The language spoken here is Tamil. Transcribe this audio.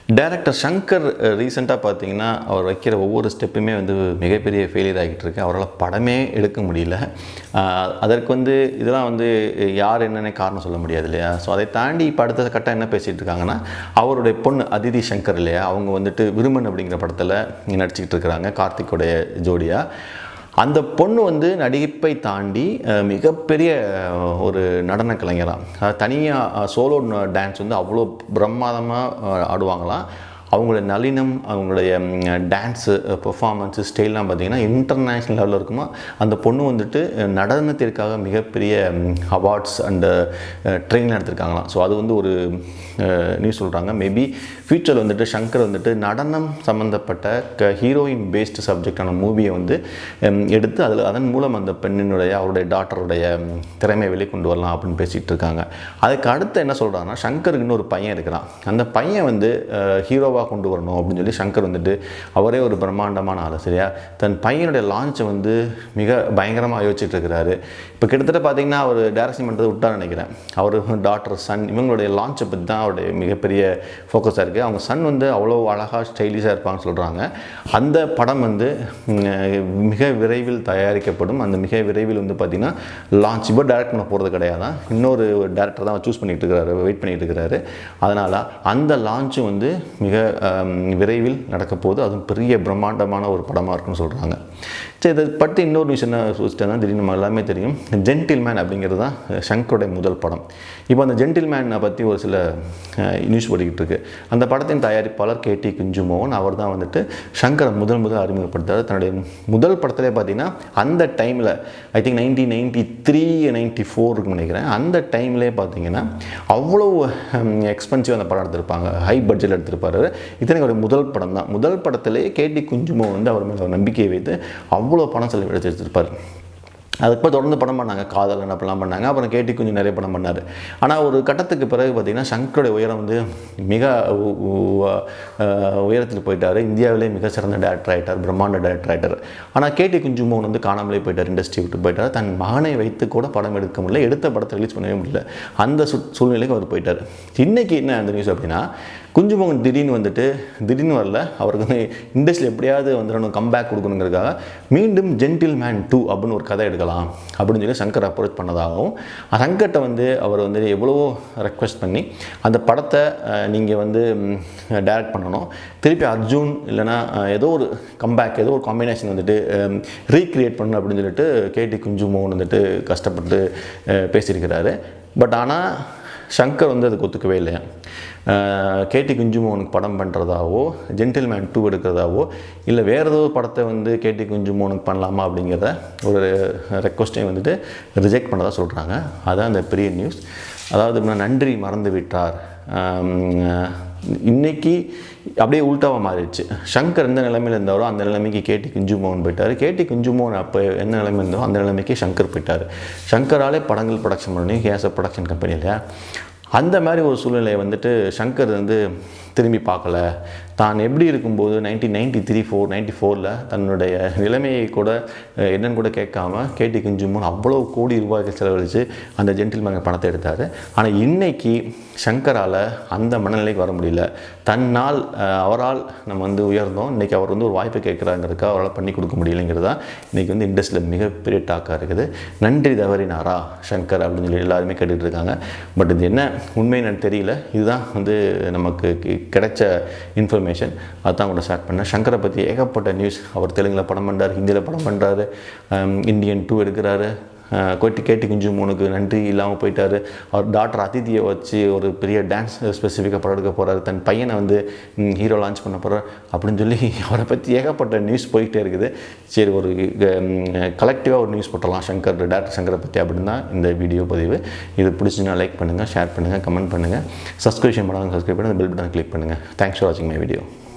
டைரக்டர் சங்கர் ரீசெண்டாக பார்த்தீங்கன்னா அவர் வைக்கிற ஒவ்வொரு ஸ்டெப்புமே வந்து மிகப்பெரிய ஃபெயிலியர் ஆகிட்டு இருக்கு அவரால் படமே எடுக்க முடியல ஆஹ் அதற்கு வந்து இதெல்லாம் வந்து யார் என்னென்ன காரணம் சொல்ல முடியாது இல்லையா ஸோ அதை தாண்டி இப்போ அடுத்த கட்டம் என்ன பேசிகிட்டு இருக்காங்கன்னா அவருடைய பொண்ணு அதிதி சங்கர் இல்லையா அவங்க வந்துட்டு விருமன் அப்படிங்கிற படத்தில் நடிச்சுக்கிட்டு இருக்கிறாங்க கார்த்திக்குடைய ஜோடியாக அந்த பொண்ணு வந்து நடிப்பை தாண்டி அஹ், மிகப்பெரிய அஹ், ஒரு நடன கலைஞராக தனியாக சோலோ டான்ஸ் வந்து அவ்வளோ பிரமாதமாக ஆடுவாங்களாம் அவங்களுடைய நளினம் அவங்களுடைய டான்ஸு பெர்ஃபார்மன்ஸு ஸ்டைல்லாம் பார்த்தீங்கன்னா இன்டர்நேஷ்னல் லெவலில் இருக்குமா அந்த பொண்ணு வந்துட்டு அஹ், நடனத்திற்காக மிகப்பெரிய அவார்ட்ஸ் அண்டு ட்ரெயின் எடுத்திருக்காங்களாம் ஸோ அது வந்து ஒரு நியூஸ் சொல்கிறாங்க மேபி ஃப்யூச்சரில் வந்துட்டு சங்கர் வந்துட்டு நடனம் சம்மந்தப்பட்ட க ஹீரோயின் பேஸ்டு சப்ஜெக்டான மூவியை வந்து ஹம், எடுத்து அதில் அதன் மூலம் அந்த பெண்ணினுடைய அவருடைய டாட்டருடைய திறமையை வெளிக்கொண்டு வரலாம் அப்படின்னு பேசிகிட்டு இருக்காங்க அதுக்கு அடுத்து என்ன சொல்கிறாங்கன்னா சங்கருக்கு இன்னொரு பையன் இருக்கிறான் அந்த பையன் வந்து ஹீரோவாக கொண்டு வரணும் அப்படின்னு சொல்லி சங்கர் வந்துட்டு அவரே ஒரு பிரம்மாண்டமான ஆள் சரியா தன் பையனுடைய லான்ச்சை வந்து மிக பயங்கரமாக யோசிச்சுட்டு இருக்கிறாரு இப்போ கிட்டத்தட்ட பார்த்தீங்கன்னா அவர் டேரக்ஷன் பண்ணுறது விட்டா நினைக்கிறேன் அவர் டாக்டர் சன் இவங்களுடைய லான்ச்சை பற்றி தான் அவருடைய மிகப்பெரிய ஃபோக்கஸாக இருக்குது அவங்க சன் வந்து அவ்வளோ அழகாக ஸ்டைலிஷாக இருப்பாங்கன்னு சொல்கிறாங்க அந்த படம் வந்து ம், மிக விரைவில் தயாரிக்கப்படும் அந்த மிக விரைவில் வந்து பார்த்திங்கன்னா லான்ச் இப்போ டேரக்ட் பண்ண போகிறது கிடையாது இன்னொரு டேரக்டர் தான் சூஸ் பண்ணிட்டு இருக்கிறாரு வெயிட் பண்ணிட்டு இருக்கிறாரு அதனால் அந்த லான்ச்சும் வந்து மிக ஆம், விரைவில் நடக்க போகுது அதுவும் பெரிய பிரம்மாண்டமான ஒரு படமாக இருக்குன்னு சொல்கிறாங்க சரி இதை பற்றி இன்னொரு விஷயம் என்ன சொல்லிட்டேன்னா திடீர்னு நம்ம எல்லாமே தெரியும் ஜென்டில்மேன் அப்படிங்கிறது தான் சங்கருடைய முதல் படம் இப்போ அந்த ஜென்டில்மேனை பற்றி ஒரு சில நியூஸ் படிக்கிட்டு இருக்கு அந்த படத்தின் தயாரிப்பாளர் கே டி குஞ்சுமோகன் அவர் தான் வந்துட்டு சங்கரை முதல் முதல் அறிமுகப்படுத்தார் தன்னுடைய முதல் படத்திலே பார்த்தீங்கன்னா அந்த டைமில் I think nineteen ninety three ninety ஃபோருக்கு நினைக்கிறேன் அந்த டைம்லேயே பார்த்தீங்கன்னா அவ்வளோ எக்ஸ்பென்சிவ் அந்த படம் எடுத்திருப்பாங்க ஹை பட்ஜெட் எடுத்திருப்பாரு இத்தனை ஒரு முதல் படம் தான் முதல் படத்திலே கே டி குஞ்சுமோகன் வந்து அவர் மேலே ஒரு நம்பிக்கையை வைத்து அவ்வளோ பணம் செலவழித்து எடுத்திருப்பார் அதுக்கப்புறம் தொடர்ந்து படம் பண்ணாங்க காதலன் அப்படிலாம் பண்ணாங்க அப்புறம் கேட்டி கொஞ்சம் நிறைய படம் பண்ணார் ஆனால் ஒரு கட்டத்துக்கு பிறகு பார்த்திங்கன்னா சங்கருடைய உயரம் வந்து மிக உ- உ- அஹ் உயரத்தில் போயிட்டார் இந்தியாவிலே மிக சிறந்த டேரக்டர் ஆகிட்டார் பிரம்மாண்ட டேரக்டர் ஆகிட்டார் ஆனால் கேட்டி குஞ்சுமோகன் வந்து காணாமலே போயிட்டார் இண்டஸ்ட்ரி விட்டு போயிட்டார் தன் மகனை வைத்து கூட படம் எடுக்க முடியல எடுத்த படத்தை ரிலீஸ் பண்ணவே முடியல அந்த சூ சூழ்நிலைக்கு அவர் போயிட்டார் இன்றைக்கி என்ன அந்த நியூஸ் அப்படின்னா குஞ்சுமோகன் திடீர்னு வந்துட்டு திடீர்னு வரல அவருக்கு வந்து இண்டஸ்ட்ரியில் எப்படியாவது வந்துடணும் கம்பேக் கொடுக்கணுங்கிறதுக்காக மீண்டும் ஜென்டில் மேன் டூ அப்படின்னு ஒரு கதை எடுக்கலாம் அப்படின்னு சொல்லி சங்கர் அப்ரோச் பண்ணதாகவும் சங்கர்கிட்ட வந்து அவர் வந்து எவ்வளவோ ரெக்வெஸ்ட் பண்ணி அந்த படத்தை நீங்கள் வந்து டைரக்ட் பண்ணணும் திருப்பி அர்ஜுன் இல்லைன்னா அஹ், ஏதோ ஒரு கம்பேக் ஏதோ ஒரு காம்பினேஷன் வந்துட்டு ரீக்ரியேட் பண்ணணும் அப்படின்னு சொல்லிட்டு கேடி குஞ்சுமோகன் வந்துட்டு கஷ்டப்பட்டு அஹ், பேசியிருக்கிறாரு பட் ஆனால் சங்கர் வந்து அதுக்கு ஒத்துக்கவே இல்லையா கேடி குஞ்சுமோனுக்கு படம் பண்ணுறதாவோ ஜென்டில்மேன் டூ எடுக்கிறதாவோ இல்லை வேறு ஏதோ ஒரு படத்தை வந்து கேடி குஞ்சுமோனுக்கு பண்ணலாமா அப்படிங்கிறத ஒரு ரெக்வஸ்ட்டையும் வந்துட்டு ரிஜெக்ட் பண்ணதா சொல்கிறாங்க அதான் அந்த பெரிய நியூஸ் அதாவது நான் நன்றி மறந்து விட்டார் ஆம், இன்னைக்கு அப்படியே உல்ட்டாவாக மாறிடுச்சு சங்கர் எந்த நிலைமையில் இருந்தாரோ அந்த நிலைமைக்கு கேடி குஞ்சுமோகன் போயிட்டார் கேடி குஞ்சுமோகன் அப்போ என்ன நிலைமை இருந்தோ அந்த நிலைமைக்கு சங்கர் போயிட்டார் சங்கராலே படங்கள் ப்ரொடக்ஷன் பண்ணி கேஸ் ப்ரொடக்ஷன் கம்பெனி இல்லையா அந்த மாதிரி ஒரு சூழ்நிலையை வந்துட்டு சங்கர் வந்து திரும்பி பார்க்கல தான் எப்படி இருக்கும்போது nineteen ninety three four ninety ஃபோரில் தன்னுடைய நிலைமையை கூட அஹ், என்னன்னு கூட கேட்காம கேட்டி குஞ்சுமோன் அவ்வளோ கோடி ரூபாய்க்கு செலவழித்து அந்த ஜென்டில்மேன் பணத்தை எடுத்தார் ஆனால் இன்னைக்கு சங்கரால் அந்த மனநிலைக்கு வர முடியல தன்னால் அஹ், அவரால் நம்ம வந்து உயர்ந்தோம் இன்றைக்கி அவர் வந்து ஒரு வாய்ப்பு கேட்குறாங்கிறதுக்கு அவரால் பண்ணி கொடுக்க முடியலைங்கிறது தான் இன்றைக்கி வந்து இண்டஸ்ட்ரியில் மிகப்பெரிய டாக்காக இருக்குது நன்றி தவறினாரா சங்கர் அப்படின்னு சொல்லி எல்லாருமே கேட்டுட்டு இருக்காங்க பட் இது என்ன உண்மைன்னு எனக்கு தெரியல இதுதான் வந்து நமக்கு கி- கிடைச்ச இன்ஃபர்மேஷன் அதான் கூட ஷேர் பண்ணேன் சங்கரை பற்றி ஏகப்பட்ட நியூஸ் அவர் தெலுங்கில் படம் பண்ணுறாரு ஹிந்தியில் படம் பண்ணுறாரு இந்தியன் டூ எடுக்கிறாரு அஹ் கொட்டி கேட்டி குஞ்சு மூணுக்கு நன்றி இல்லாமல் போயிட்டாரு அவர் டாக்டர் அதிதியை வச்சு ஒரு பெரிய டான்ஸ் ஸ்பெசிஃபிக்காக படம் எடுக்க போகிறாரு தன் பையனை வந்து ஹீரோ லான்ச் பண்ண போகிறார் அப்படின்னு சொல்லி அவரை பற்றி ஏகப்பட்ட நியூஸ் போயிட்டே இருக்குது சரி ஒரு கலெக்டிவாக ஒரு நியூஸ் போட்டலாம் சங்கர் டாக்டர் சங்கரை பற்றி அப்படின்னு தான் இந்த வீடியோ பதிவு இது பிடிச்சுன்னா லைக் பண்ணுங்கள் ஷேர் பண்ணுங்கள் கமெண்ட் பண்ணுங்கள் சப்ஸ்கிரிப்ஷன் பண்ணாங்க சப்ஸ்கிரைப் பண்ணி பெல் பட்டன் கிளிக் பண்ணுங்கள் தேங்க்ஸ் ஃபார் வாட்சிங் மை வீடியோ